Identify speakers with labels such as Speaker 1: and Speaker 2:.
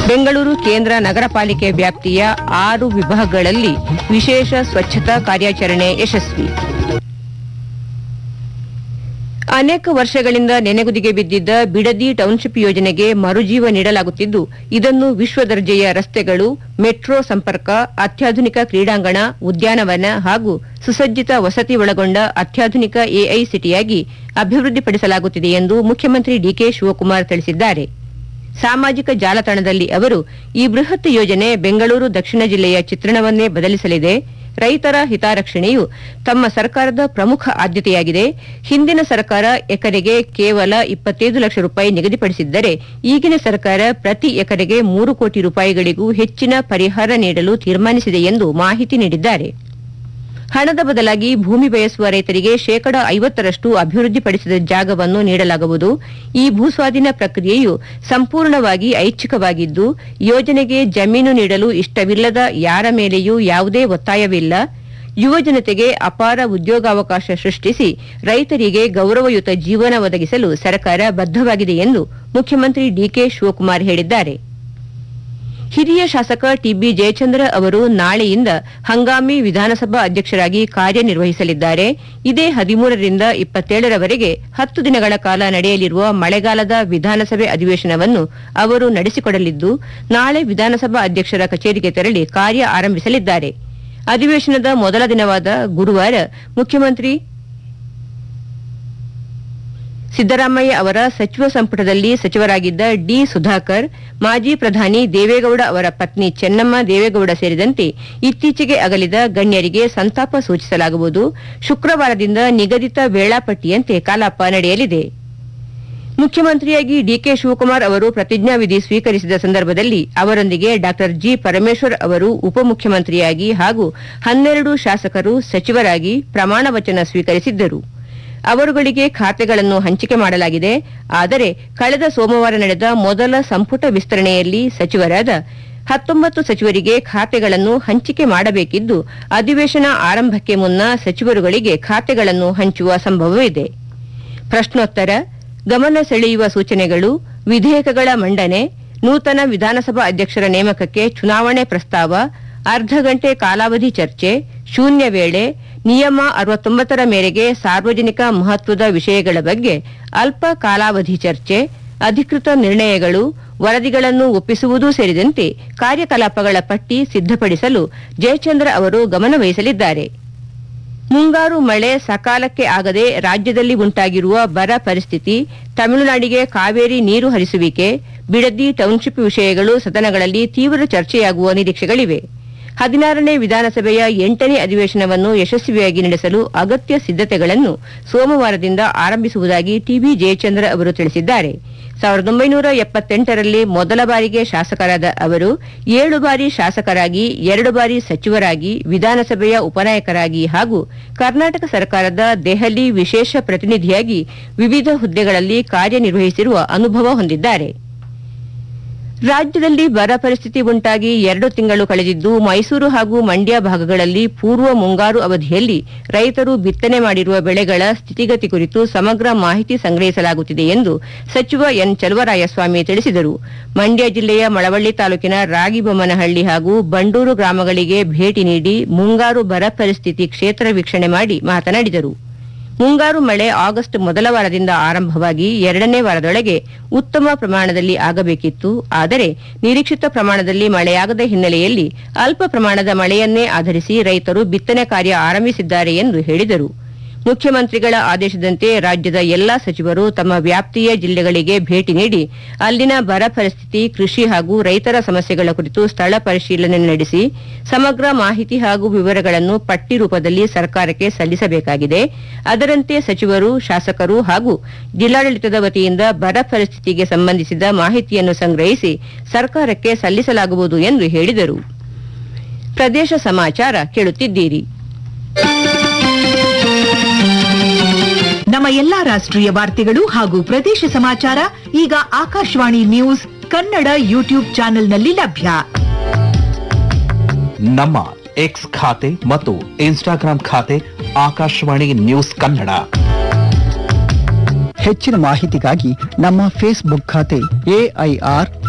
Speaker 1: ಬೆಂಗಳೂರು ಕೇಂದ್ರ ನಗರ ಪಾಲಿಕೆ ವ್ಯಾಪ್ತಿಯ ಆರು ವಿಭಾಗಗಳಲ್ಲಿ ವಿಶೇಷ ಸ್ವಚ್ಛತಾ ಕಾರ್ಯಾಚರಣೆ ಯಶಸ್ವಿ ಅನೇಕ ವರ್ಷಗಳಿಂದ ನೆನೆಗುದಿಗೆ ಬಿದ್ದಿದ್ದ ಬಿಡದಿ ಟೌನ್ಶಿಪ್ ಯೋಜನೆಗೆ ಮರುಜೀವ ನೀಡಲಾಗುತ್ತಿದ್ದು ಇದನ್ನು ವಿಶ್ವ ದರ್ಜೆಯ ರಸ್ತೆಗಳು ಮೆಟ್ರೋ ಸಂಪರ್ಕ ಅತ್ಯಾಧುನಿಕ ಕ್ರೀಡಾಂಗಣ ಉದ್ಯಾನವನ ಹಾಗೂ ಸುಸಜ್ಜಿತ ವಸತಿ ಒಳಗೊಂಡ ಅತ್ಯಾಧುನಿಕ ಎಐ ಸಿಟಿಯಾಗಿ ಅಭಿವೃದ್ಧಿಪಡಿಸಲಾಗುತ್ತಿದೆ ಎಂದು ಮುಖ್ಯಮಂತ್ರಿ ಡಿಕೆ ಶಿವಕುಮಾರ್ ತಿಳಿಸಿದ್ದಾರೆ ಸಾಮಾಜಿಕ ಜಾಲತಾಣದಲ್ಲಿ ಅವರು ಈ ಬೃಹತ್ ಯೋಜನೆ ಬೆಂಗಳೂರು ದಕ್ಷಿಣ ಜಿಲ್ಲೆಯ ಚಿತ್ರಣವನ್ನೇ ಬದಲಿಸಲಿದೆ ರೈತರ ಹಿತಾರಕ್ಷಣೆಯು ತಮ್ಮ ಸರ್ಕಾರದ ಪ್ರಮುಖ ಆದ್ಯತೆಯಾಗಿದೆ ಹಿಂದಿನ ಸರ್ಕಾರ ಎಕರೆಗೆ ಕೇವಲ ಇಪ್ಪತ್ತೈದು ಲಕ್ಷ ರೂಪಾಯಿ ನಿಗದಿಪಡಿಸಿದ್ದರೆ ಈಗಿನ ಸರ್ಕಾರ ಪ್ರತಿ ಎಕರೆಗೆ ಮೂರು ಕೋಟಿ ರೂಪಾಯಿಗಳಿಗೂ ಹೆಚ್ಚಿನ ಪರಿಹಾರ ನೀಡಲು ತೀರ್ಮಾನಿಸಿದೆ ಎಂದು ಮಾಹಿತಿ ನೀಡಿದ್ದಾರೆ ಹಣದ ಬದಲಾಗಿ ಭೂಮಿ ಬಯಸುವ ರೈತರಿಗೆ ಶೇಕಡ ಐವತ್ತರಷ್ಟು ಅಭಿವೃದ್ಧಿಪಡಿಸಿದ ಜಾಗವನ್ನು ನೀಡಲಾಗುವುದು ಈ ಭೂಸ್ವಾಧೀನ ಪ್ರಕ್ರಿಯೆಯು ಸಂಪೂರ್ಣವಾಗಿ ಐಚ್ಛಿಕವಾಗಿದ್ದು ಯೋಜನೆಗೆ ಜಮೀನು ನೀಡಲು ಇಷ್ಟವಿಲ್ಲದ ಯಾರ ಮೇಲೆಯೂ ಯಾವುದೇ ಒತ್ತಾಯವಿಲ್ಲ ಯುವ ಜನತೆಗೆ ಅಪಾರ ಉದ್ಯೋಗಾವಕಾಶ ಸೃಷ್ಟಿಸಿ ರೈತರಿಗೆ ಗೌರವಯುತ ಜೀವನ ಒದಗಿಸಲು ಸರ್ಕಾರ ಬದ್ಧವಾಗಿದೆ ಎಂದು ಮುಖ್ಯಮಂತ್ರಿ ಡಿಕೆ ಶಿವಕುಮಾರ್ ಹೇಳಿದ್ದಾರೆ ಹಿರಿಯ ಶಾಸಕ ಟಿಬಿ ಜಯಚಂದ್ರ ಅವರು ನಾಳೆಯಿಂದ ಹಂಗಾಮಿ ವಿಧಾನಸಭಾ ಅಧ್ಯಕ್ಷರಾಗಿ ಕಾರ್ಯನಿರ್ವಹಿಸಲಿದ್ದಾರೆ ಇದೇ ಹದಿಮೂರರಿಂದ ಇಪ್ಪತ್ತೇಳರವರೆಗೆ ಹತ್ತು ದಿನಗಳ ಕಾಲ ನಡೆಯಲಿರುವ ಮಳೆಗಾಲದ ವಿಧಾನಸಭೆ ಅಧಿವೇಶನವನ್ನು ಅವರು ನಡೆಸಿಕೊಡಲಿದ್ದು ನಾಳೆ ವಿಧಾನಸಭಾ ಅಧ್ಯಕ್ಷರ ಕಚೇರಿಗೆ ತೆರಳಿ ಕಾರ್ಯ ಆರಂಭಿಸಲಿದ್ದಾರೆ ಅಧಿವೇಶನದ ಮೊದಲ ದಿನವಾದ ಗುರುವಾರ ಮುಖ್ಯಮಂತ್ರಿ ಸಿದ್ದರಾಮಯ್ಯ ಅವರ ಸಚಿವ ಸಂಪುಟದಲ್ಲಿ ಸಚಿವರಾಗಿದ್ದ ಡಿ ಸುಧಾಕರ್ ಮಾಜಿ ಪ್ರಧಾನಿ ದೇವೇಗೌಡ ಅವರ ಪತ್ನಿ ಚೆನ್ನಮ್ಮ ದೇವೇಗೌಡ ಸೇರಿದಂತೆ ಇತ್ತೀಚೆಗೆ ಅಗಲಿದ ಗಣ್ಯರಿಗೆ ಸಂತಾಪ ಸೂಚಿಸಲಾಗುವುದು ಶುಕ್ರವಾರದಿಂದ ನಿಗದಿತ ವೇಳಾಪಟ್ಟಿಯಂತೆ ಕಲಾಪ ನಡೆಯಲಿದೆ ಮುಖ್ಯಮಂತ್ರಿಯಾಗಿ ಡಿಕೆ ಶಿವಕುಮಾರ್ ಅವರು ಪ್ರತಿಜ್ಞಾವಿಧಿ ಸ್ವೀಕರಿಸಿದ ಸಂದರ್ಭದಲ್ಲಿ ಅವರೊಂದಿಗೆ ಡಾ ಜಿ ಪರಮೇಶ್ವರ್ ಅವರು ಉಪಮುಖ್ಯಮಂತ್ರಿಯಾಗಿ ಹಾಗೂ ಹನ್ನೆರಡು ಶಾಸಕರು ಸಚಿವರಾಗಿ ಪ್ರಮಾಣ ವಚನ ಸ್ವೀಕರಿಸಿದ್ದರು ಅವರುಗಳಿಗೆ ಖಾತೆಗಳನ್ನು ಹಂಚಿಕೆ ಮಾಡಲಾಗಿದೆ ಆದರೆ ಕಳೆದ ಸೋಮವಾರ ನಡೆದ ಮೊದಲ ಸಂಪುಟ ವಿಸ್ತರಣೆಯಲ್ಲಿ ಸಚಿವರಾದ ಹತ್ತೊಂಬತ್ತು ಸಚಿವರಿಗೆ ಖಾತೆಗಳನ್ನು ಹಂಚಿಕೆ ಮಾಡಬೇಕಿದ್ದು ಅಧಿವೇಶನ ಆರಂಭಕ್ಕೆ ಮುನ್ನ ಸಚಿವರುಗಳಿಗೆ ಖಾತೆಗಳನ್ನು ಹಂಚುವ ಸಂಭವವಿದೆ ಪ್ರಶ್ನೋತ್ತರ ಗಮನ ಸೆಳೆಯುವ ಸೂಚನೆಗಳು ವಿಧೇಯಕಗಳ ಮಂಡನೆ ನೂತನ ವಿಧಾನಸಭಾ ಅಧ್ಯಕ್ಷರ ನೇಮಕಕ್ಕೆ ಚುನಾವಣೆ ಪ್ರಸ್ತಾವ ಅರ್ಧ ಗಂಟೆ ಕಾಲಾವಧಿ ಚರ್ಚೆ ಶೂನ್ಯ ವೇಳೆ ನಿಯಮ ಅರವತ್ತೊಂಬತ್ತರ ಮೇರೆಗೆ ಸಾರ್ವಜನಿಕ ಮಹತ್ವದ ವಿಷಯಗಳ ಬಗ್ಗೆ ಅಲ್ಪ ಕಾಲಾವಧಿ ಚರ್ಚೆ ಅಧಿಕೃತ ನಿರ್ಣಯಗಳು ವರದಿಗಳನ್ನು ಒಪ್ಪಿಸುವುದೂ ಸೇರಿದಂತೆ ಕಾರ್ಯಕಲಾಪಗಳ ಪಟ್ಟಿ ಸಿದ್ಧಪಡಿಸಲು ಜಯಚಂದ್ರ ಅವರು ಗಮನವಹಿಸಲಿದ್ದಾರೆ ಮುಂಗಾರು ಮಳೆ ಸಕಾಲಕ್ಕೆ ಆಗದೆ ರಾಜ್ಯದಲ್ಲಿ ಉಂಟಾಗಿರುವ ಬರ ಪರಿಸ್ಥಿತಿ ತಮಿಳುನಾಡಿಗೆ ಕಾವೇರಿ ನೀರು ಹರಿಸುವಿಕೆ ಬಿಡದಿ ಟೌನ್ಶಿಪ್ ವಿಷಯಗಳು ಸದನಗಳಲ್ಲಿ ತೀವ್ರ ಚರ್ಚೆಯಾಗುವ ನಿರೀಕ್ಷೆಗಳಿವೆ ಹದಿನಾರನೇ ವಿಧಾನಸಭೆಯ ಎಂಟನೇ ಅಧಿವೇಶನವನ್ನು ಯಶಸ್ವಿಯಾಗಿ ನಡೆಸಲು ಅಗತ್ಯ ಸಿದ್ದತೆಗಳನ್ನು ಸೋಮವಾರದಿಂದ ಆರಂಭಿಸುವುದಾಗಿ ಟಿಬಿ ಜಯಚಂದ್ರ ಅವರು ತಿಳಿಸಿದ್ದಾರೆ ಸಾವಿರದ ಒಂಬೈನೂರ ಎಪ್ಪತ್ತೆಂಟರಲ್ಲಿ ಮೊದಲ ಬಾರಿಗೆ ಶಾಸಕರಾದ ಅವರು ಏಳು ಬಾರಿ ಶಾಸಕರಾಗಿ ಎರಡು ಬಾರಿ ಸಚಿವರಾಗಿ ವಿಧಾನಸಭೆಯ ಉಪನಾಯಕರಾಗಿ ಹಾಗೂ ಕರ್ನಾಟಕ ಸರ್ಕಾರದ ದೆಹಲಿ ವಿಶೇಷ ಪ್ರತಿನಿಧಿಯಾಗಿ ವಿವಿಧ ಹುದ್ದೆಗಳಲ್ಲಿ ಕಾರ್ಯನಿರ್ವಹಿಸಿರುವ ಅನುಭವ ಹೊಂದಿದ್ದಾರೆ ರಾಜ್ಯದಲ್ಲಿ ಬರ ಪರಿಸ್ಥಿತಿ ಉಂಟಾಗಿ ಎರಡು ತಿಂಗಳು ಕಳೆದಿದ್ದು ಮೈಸೂರು ಹಾಗೂ ಮಂಡ್ಯ ಭಾಗಗಳಲ್ಲಿ ಪೂರ್ವ ಮುಂಗಾರು ಅವಧಿಯಲ್ಲಿ ರೈತರು ಬಿತ್ತನೆ ಮಾಡಿರುವ ಬೆಳೆಗಳ ಸ್ಥಿತಿಗತಿ ಕುರಿತು ಸಮಗ್ರ ಮಾಹಿತಿ ಸಂಗ್ರಹಿಸಲಾಗುತ್ತಿದೆ ಎಂದು ಸಚಿವ ಎನ್ ಚಲುವರಾಯಸ್ವಾಮಿ ತಿಳಿಸಿದರು ಮಂಡ್ಯ ಜಿಲ್ಲೆಯ ಮಳವಳ್ಳಿ ತಾಲೂಕಿನ ರಾಗಿಬೊಮ್ಮನಹಳ್ಳಿ ಹಾಗೂ ಬಂಡೂರು ಗ್ರಾಮಗಳಿಗೆ ಭೇಟಿ ನೀಡಿ ಮುಂಗಾರು ಬರ ಪರಿಸ್ಥಿತಿ ಕ್ಷೇತ್ರ ವೀಕ್ಷಣೆ ಮಾಡಿ ಮಾತನಾಡಿದರು ಮುಂಗಾರು ಮಳೆ ಆಗಸ್ಟ್ ಮೊದಲ ವಾರದಿಂದ ಆರಂಭವಾಗಿ ಎರಡನೇ ವಾರದೊಳಗೆ ಉತ್ತಮ ಪ್ರಮಾಣದಲ್ಲಿ ಆಗಬೇಕಿತ್ತು ಆದರೆ ನಿರೀಕ್ಷಿತ ಪ್ರಮಾಣದಲ್ಲಿ ಮಳೆಯಾಗದ ಹಿನ್ನೆಲೆಯಲ್ಲಿ ಅಲ್ಪ ಪ್ರಮಾಣದ ಮಳೆಯನ್ನೇ ಆಧರಿಸಿ ರೈತರು ಬಿತ್ತನೆ ಕಾರ್ಯ ಆರಂಭಿಸಿದ್ದಾರೆ ಎಂದು ಹೇಳಿದರು ಮುಖ್ಯಮಂತ್ರಿಗಳ ಆದೇಶದಂತೆ ರಾಜ್ಯದ ಎಲ್ಲಾ ಸಚಿವರು ತಮ್ಮ ವ್ಯಾಪ್ತಿಯ ಜಿಲ್ಲೆಗಳಿಗೆ ಭೇಟಿ ನೀಡಿ ಅಲ್ಲಿನ ಬರ ಪರಿಸ್ಥಿತಿ ಕೃಷಿ ಹಾಗೂ ರೈತರ ಸಮಸ್ಯೆಗಳ ಕುರಿತು ಸ್ಥಳ ಪರಿಶೀಲನೆ ನಡೆಸಿ ಸಮಗ್ರ ಮಾಹಿತಿ ಹಾಗೂ ವಿವರಗಳನ್ನು ಪಟ್ಟಿ ರೂಪದಲ್ಲಿ ಸರ್ಕಾರಕ್ಕೆ ಸಲ್ಲಿಸಬೇಕಾಗಿದೆ ಅದರಂತೆ ಸಚಿವರು ಶಾಸಕರು ಹಾಗೂ ಜಿಲ್ಲಾಡಳಿತದ ವತಿಯಿಂದ ಬರ ಪರಿಸ್ಥಿತಿಗೆ ಸಂಬಂಧಿಸಿದ ಮಾಹಿತಿಯನ್ನು ಸಂಗ್ರಹಿಸಿ ಸರ್ಕಾರಕ್ಕೆ ಸಲ್ಲಿಸಲಾಗುವುದು ಎಂದು ಹೇಳಿದರು ಪ್ರದೇಶ ಸಮಾಚಾರ ಕೇಳುತ್ತಿದ್ದೀರಿ
Speaker 2: ನಮ್ಮ ಎಲ್ಲಾ ರಾಷ್ಟ್ರೀಯ ವಾರ್ತೆಗಳು ಹಾಗೂ ಪ್ರದೇಶ ಸಮಾಚಾರ ಈಗ ಆಕಾಶವಾಣಿ ನ್ಯೂಸ್ ಕನ್ನಡ ಯೂಟ್ಯೂಬ್ ಚಾನೆಲ್ನಲ್ಲಿ ಲಭ್ಯ
Speaker 3: ನಮ್ಮ ಎಕ್ಸ್ ಖಾತೆ ಮತ್ತು ಇನ್ಸ್ಟಾಗ್ರಾಂ ಖಾತೆ ಆಕಾಶವಾಣಿ ನ್ಯೂಸ್ ಕನ್ನಡ
Speaker 4: ಹೆಚ್ಚಿನ ಮಾಹಿತಿಗಾಗಿ ನಮ್ಮ ಫೇಸ್ಬುಕ್ ಖಾತೆ ಎಐಆರ್